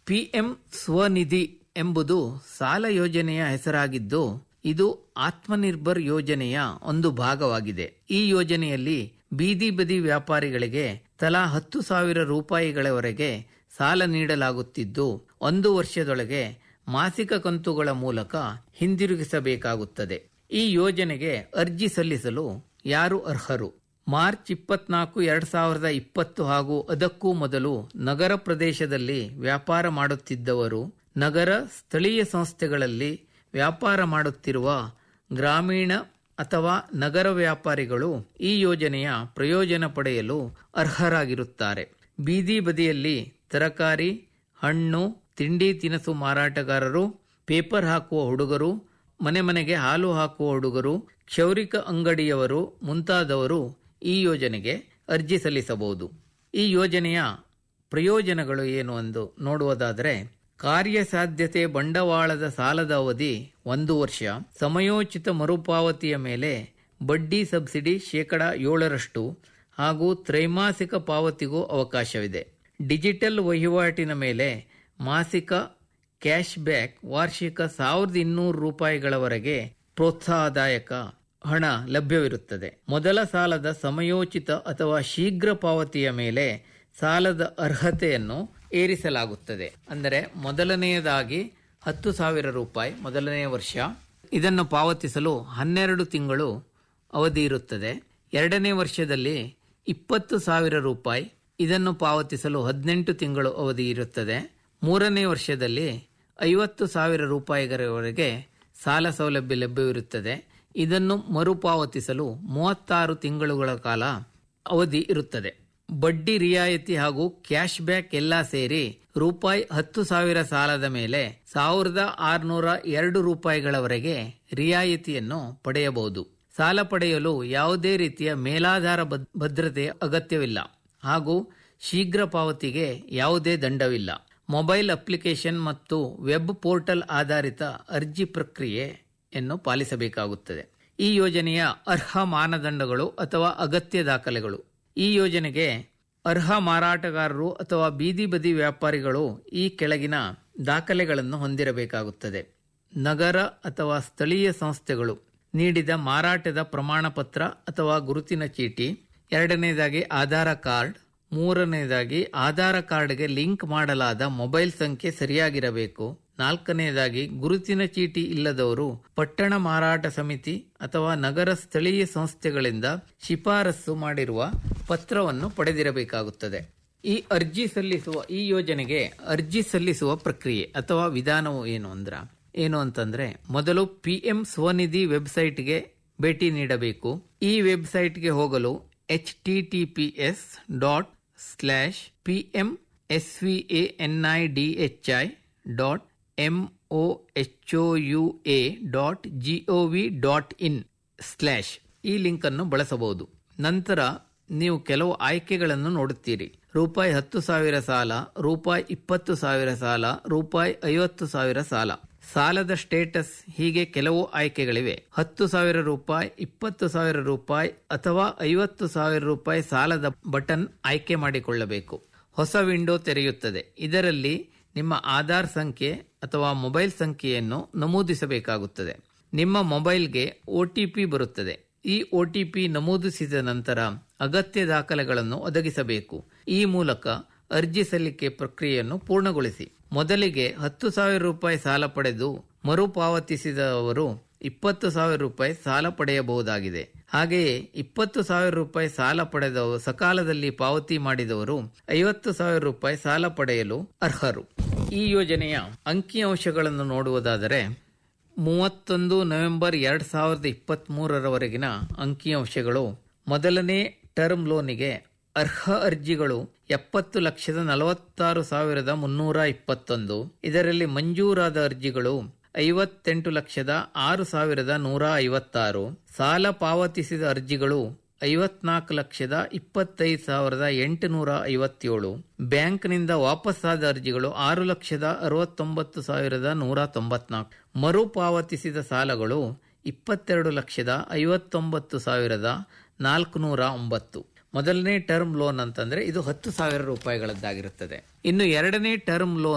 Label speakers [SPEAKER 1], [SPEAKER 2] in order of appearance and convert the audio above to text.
[SPEAKER 1] PM Svanidhi ಎಂಬುದು ಸಾಲ ಯೋಜನೆಯ ಹೆಸರಾಗಿದ್ದು ಇದು ಆತ್ಮನಿರ್ಭರ್ ಯೋಜನೆಯ ಒಂದು ಭಾಗವಾಗಿದೆ ಈ ಯೋಜನೆಯಲ್ಲಿ ಬೀದಿ ಬದಿ ವ್ಯಾಪಾರಿಗಳಿಗೆ ತಲಾ ಹತ್ತು ಸಾವಿರ ರೂಪಾಯಿಗಳವರೆಗೆ ಸಾಲ ನೀಡಲಾಗುತ್ತಿದ್ದು ಒಂದು ವರ್ಷದೊಳಗೆ ಮಾಸಿಕ ಕಂತುಗಳ ಮೂಲಕ ಹಿಂದಿರುಗಿಸಬೇಕಾಗುತ್ತದೆ ಈ ಯೋಜನೆಗೆ ಅರ್ಜಿ ಸಲ್ಲಿಸಲು ಯಾರು ಅರ್ಹರು ಮಾರ್ಚ್ ಇಪ್ಪತ್ನಾಲ್ಕು ಎರಡ್ ಸಾವಿರದ ಇಪ್ಪತ್ತು ಹಾಗೂ ಅದಕ್ಕೂ ಮೊದಲು ನಗರ ಪ್ರದೇಶದಲ್ಲಿ ವ್ಯಾಪಾರ ಮಾಡುತ್ತಿದ್ದವರು ನಗರ ಸ್ಥಳೀಯ ಸಂಸ್ಥೆಗಳಲ್ಲಿ ವ್ಯಾಪಾರ ಮಾಡುತ್ತಿರುವ ಗ್ರಾಮೀಣ ಅಥವಾ ನಗರ ವ್ಯಾಪಾರಿಗಳು ಈ ಯೋಜನೆಯ ಪ್ರಯೋಜನ ಪಡೆಯಲು ಅರ್ಹರಾಗಿರುತ್ತಾರೆ ಬೀದಿ ಬದಿಯಲ್ಲಿ ತರಕಾರಿ ಹಣ್ಣು ತಿಂಡಿ ತಿನಿಸು ಮಾರಾಟಗಾರರು ಪೇಪರ್ ಹಾಕುವ ಹುಡುಗರು ಮನೆ ಮನೆಗೆ ಹಾಲು ಹಾಕುವ ಹುಡುಗರು ಕ್ಷೌರಿಕ ಅಂಗಡಿಯವರು ಮುಂತಾದವರು ಈ ಯೋಜನೆಗೆ ಅರ್ಜಿ ಸಲ್ಲಿಸಬಹುದು ಈ ಯೋಜನೆಯ ಪ್ರಯೋಜನಗಳು ಏನು ಎಂದು ನೋಡುವುದಾದರೆ ಕಾರ್ಯಸಾಧ್ಯತೆ ಬಂಡವಾಳದ ಸಾಲದ ಅವಧಿ ಒಂದು ವರ್ಷ ಸಮಯೋಚಿತ ಮರುಪಾವತಿಯ ಮೇಲೆ ಬಡ್ಡಿ ಸಬ್ಸಿಡಿ ಶೇಕಡ ಏಳರಷ್ಟು ಹಾಗೂ ತ್ರೈಮಾಸಿಕ ಪಾವತಿಗೂ ಅವಕಾಶವಿದೆ ಡಿಜಿಟಲ್ ವಹಿವಾಟಿನ ಮೇಲೆ ಮಾಸಿಕ ಕ್ಯಾಶ್ ಬ್ಯಾಕ್ ವಾರ್ಷಿಕ ಸಾವಿರದ ಇನ್ನೂರು ರೂಪಾಯಿಗಳವರೆಗೆ ಪ್ರೋತ್ಸಾಹದಾಯಕ ಹಣ ಲಭ್ಯವಿರುತ್ತದೆ ಮೊದಲ ಸಾಲದ ಸಮಯೋಚಿತ ಅಥವಾ ಶೀಘ್ರ ಪಾವತಿಯ ಮೇಲೆ ಸಾಲದ ಅರ್ಹತೆಯನ್ನು ಏರಿಸಲಾಗುತ್ತದೆ ಅಂದರೆ ಮೊದಲನೆಯದಾಗಿ ಹತ್ತು ಸಾವಿರ ರೂಪಾಯಿ ಮೊದಲನೆಯ ವರ್ಷ ಇದನ್ನು ಪಾವತಿಸಲು ಹನ್ನೆರಡು ತಿಂಗಳು ಅವಧಿ ಇರುತ್ತದೆ ಎರಡನೇ ವರ್ಷದಲ್ಲಿ ಇಪ್ಪತ್ತು ಸಾವಿರ ರೂಪಾಯಿ ಇದನ್ನು ಪಾವತಿಸಲು ಹದಿನೆಂಟು ತಿಂಗಳು ಅವಧಿ ಇರುತ್ತದೆ ಮೂರನೇ ವರ್ಷದಲ್ಲಿ ಐವತ್ತು ಸಾವಿರ ರೂಪಾಯಿಗಳವರೆಗೆ ಸಾಲ ಸೌಲಭ್ಯ ಲಭ್ಯವಿರುತ್ತದೆ ಇದನ್ನು ಮರುಪಾವತಿಸಲು ಮೂವತ್ತಾರು ತಿಂಗಳುಗಳ ಕಾಲ ಅವಧಿ ಇರುತ್ತದೆ ಬಡ್ಡಿ ರಿಯಾಯಿತಿ ಹಾಗೂ ಕ್ಯಾಶ್ ಬ್ಯಾಕ್ ಎಲ್ಲ ಸೇರಿ ರೂಪಾಯಿ ಹತ್ತು ಸಾವಿರ ಸಾಲದ ಮೇಲೆ ಸಾವಿರದ ಆರುನೂರ ಎರಡು ರೂಪಾಯಿಗಳವರೆಗೆ ರಿಯಾಯಿತಿಯನ್ನು ಪಡೆಯಬಹುದು ಸಾಲ ಪಡೆಯಲು ಯಾವುದೇ ರೀತಿಯ ಮೇಲಾಧಾರ ಭದ್ರತೆ ಅಗತ್ಯವಿಲ್ಲ ಹಾಗೂ ಶೀಘ್ರ ಪಾವತಿಗೆ ಯಾವುದೇ ದಂಡವಿಲ್ಲ ಮೊಬೈಲ್ ಅಪ್ಲಿಕೇಶನ್ ಮತ್ತು ವೆಬ್ ಪೋರ್ಟಲ್ ಆಧಾರಿತ ಅರ್ಜಿ ಪ್ರಕ್ರಿಯೆಯನ್ನು ಪಾಲಿಸಬೇಕಾಗುತ್ತದೆ ಈ ಯೋಜನೆಯ ಅರ್ಹ ಮಾನದಂಡಗಳು ಅಥವಾ ಅಗತ್ಯ ದಾಖಲೆಗಳು ಈ ಯೋಜನೆಗೆ ಅರ್ಹ ಮಾರಾಟಗಾರರು ಅಥವಾ ಬೀದಿ ಬದಿ ವ್ಯಾಪಾರಿಗಳು ಈ ಕೆಳಗಿನ ದಾಖಲೆಗಳನ್ನು ಹೊಂದಿರಬೇಕಾಗುತ್ತದೆ ನಗರ ಅಥವಾ ಸ್ಥಳೀಯ ಸಂಸ್ಥೆಗಳು ನೀಡಿದ ಮಾರಾಟದ ಪ್ರಮಾಣ ಪತ್ರ ಅಥವಾ ಗುರುತಿನ ಚೀಟಿ ಎರಡನೇದಾಗಿ ಆಧಾರ ಕಾರ್ಡ್ ಮೂರನೇದಾಗಿ ಆಧಾರ ಕಾರ್ಡ್ಗೆ ಲಿಂಕ್ ಮಾಡಲಾದ ಮೊಬೈಲ್ ಸಂಖ್ಯೆ ಸರಿಯಾಗಿರಬೇಕು ನಾಲ್ಕನೆಯದಾಗಿ ಗುರುತಿನ ಚೀಟಿ ಇಲ್ಲದವರು ಪಟ್ಟಣ ಮಾರಾಟ ಸಮಿತಿ ಅಥವಾ ನಗರ ಸ್ಥಳೀಯ ಸಂಸ್ಥೆಗಳಿಂದ ಶಿಫಾರಸು ಮಾಡಿರುವ ಪತ್ರವನ್ನು ಪಡೆದಿರಬೇಕಾಗುತ್ತದೆ ಈ ಅರ್ಜಿ ಸಲ್ಲಿಸುವ ಈ ಯೋಜನೆಗೆ ಅರ್ಜಿ ಸಲ್ಲಿಸುವ ಪ್ರಕ್ರಿಯೆ ಅಥವಾ ವಿಧಾನವು ಏನು ಅಂದ್ರ ಏನು ಅಂತಂದ್ರೆ ಮೊದಲು ಪಿಎಂ ಸ್ವನಿಧಿ ವೆಬ್ಸೈಟ್ಗೆ ಭೇಟಿ ನೀಡಬೇಕು ಈ ವೆಬ್ಸೈಟ್ಗೆ ಹೋಗಲು H T T P S dot slash P M S V A N I D H I dot M O H U A dot G O V dot in ಇನ್ ಸ್ಲ್ಯಾಶ್ ಈ ಲಿಂಕ್ ಅನ್ನು ಬಳಸಬಹುದು ನಂತರ ನೀವು ಕೆಲವು ಆಯ್ಕೆಗಳನ್ನು ನೋಡುತ್ತೀರಿ ರೂಪಾಯಿ ಹತ್ತು ಸಾವಿರ ಸಾಲ ರೂಪಾಯಿ ಇಪ್ಪತ್ತು ಸಾವಿರ ಸಾಲ ರೂಪಾಯಿ ಐವತ್ತು ಸಾವಿರ ಸಾಲ ಸಾಲದ ಸ್ಟೇಟಸ್ ಹೀಗೆ ಕೆಲವು ಆಯ್ಕೆಗಳಿವೆ ಹತ್ತು ಸಾವಿರ ರೂಪಾಯಿ ಇಪ್ಪತ್ತು ಸಾವಿರ ರೂಪಾಯಿ ಅಥವಾ ಐವತ್ತು ಸಾವಿರ ರೂಪಾಯಿ ಸಾಲದ ಬಟನ್ ಆಯ್ಕೆ ಮಾಡಿಕೊಳ್ಳಬೇಕು ಹೊಸ ವಿಂಡೋ ತೆರೆಯುತ್ತದೆ ಇದರಲ್ಲಿ ನಿಮ್ಮ ಆಧಾರ್ ಸಂಖ್ಯೆ ಅಥವಾ ಮೊಬೈಲ್ ಸಂಖ್ಯೆಯನ್ನು ನಮೂದಿಸಬೇಕಾಗುತ್ತದೆ ನಿಮ್ಮ ಮೊಬೈಲ್ಗೆ ಒಟಿಪಿ ಬರುತ್ತದೆ ಈ ಒಟಿಪಿ ನಮೂದಿಸಿದ ನಂತರ ಅಗತ್ಯ ದಾಖಲೆಗಳನ್ನು ಒದಗಿಸಬೇಕು ಈ ಮೂಲಕ ಅರ್ಜಿ ಸಲ್ಲಿಕೆ ಪ್ರಕ್ರಿಯೆಯನ್ನು ಪೂರ್ಣಗೊಳಿಸಿ ಮೊದಲಿಗೆ ಹತ್ತು ಸಾವಿರ ರೂಪಾಯಿ ಸಾಲ ಪಡೆದು ಮರುಪಾವತಿಸಿದವರು ಇಪ್ಪತ್ತು ಸಾವಿರ ರೂಪಾಯಿ ಸಾಲ ಪಡೆಯಬಹುದಾಗಿದೆ ಹಾಗೆಯೇ ಇಪ್ಪತ್ತು ಸಾವಿರ ರೂಪಾಯಿ ಸಾಲ ಪಡೆದವರು ಸಕಾಲದಲ್ಲಿ ಪಾವತಿ ಮಾಡಿದವರು ಐವತ್ತು ಸಾವಿರ ರೂಪಾಯಿ ಸಾಲ ಪಡೆಯಲು ಅರ್ಹರು ಈ ಯೋಜನೆಯ ಅಂಕಿಅಂಶಗಳನ್ನು ನೋಡುವುದಾದರೆ ಮೂವತ್ತೊಂದು ನವೆಂಬರ್ ಎರಡ್ ಸಾವಿರದ ಇಪ್ಪತ್ತ್ ಮೂರರವರೆಗಿನ ಅಂಕಿಅಂಶಗಳು ಮೊದಲನೇ ಟರ್ಮ್ ಲೋನಿಗೆ ಅರ್ಹ ಅರ್ಜಿಗಳು ಎಪ್ಪತ್ತು ಲಕ್ಷದ ನಲವತ್ತಾರು ಸಾವಿರದ ಮುನ್ನೂರ ಇಪ್ಪತ್ತೊಂದು ಇದರಲ್ಲಿ ಮಂಜೂರಾದ ಅರ್ಜಿಗಳು ಐವತ್ತೆಂಟು ಲಕ್ಷದ ಆರು ಸಾವಿರದ ನೂರ ಐವತ್ತಾರು ಸಾಲ ಪಾವತಿಸಿದ ಅರ್ಜಿಗಳು ಐವತ್ನಾಲ್ಕು ಲಕ್ಷದ ಇಪ್ಪತ್ತೈದು ಸಾವಿರದ ಎಂಟುನೂರ ಐವತ್ತೇಳು ಬ್ಯಾಂಕ್ನಿಂದ ವಾಪಸ್ಸಾದ ಅರ್ಜಿಗಳು ಆರು ಲಕ್ಷದ ಅರವತ್ತೊಂಬತ್ತು ಸಾವಿರದ ನೂರ ತೊಂಬತ್ನಾಲ್ಕು ಮರುಪಾವತಿಸಿದ ಸಾಲಗಳು ಇಪ್ಪತ್ತೆರಡು ಲಕ್ಷದ ಐವತ್ತೊಂಬತ್ತು ಸಾವಿರದ ನಾಲ್ಕುನೂರ ಒಂಬತ್ತು ಮೊದಲನೇ ಟರ್ಮ್ ಲೋನ್ ಅಂತಂದ್ರೆ ಇದು ಹತ್ತು ಸಾವಿರ ರೂಪಾಯಿಗಳದ್ದಾಗಿರುತ್ತದೆ ಇನ್ನು ಎರಡನೇ ಟರ್ಮ್ ಲೋನ್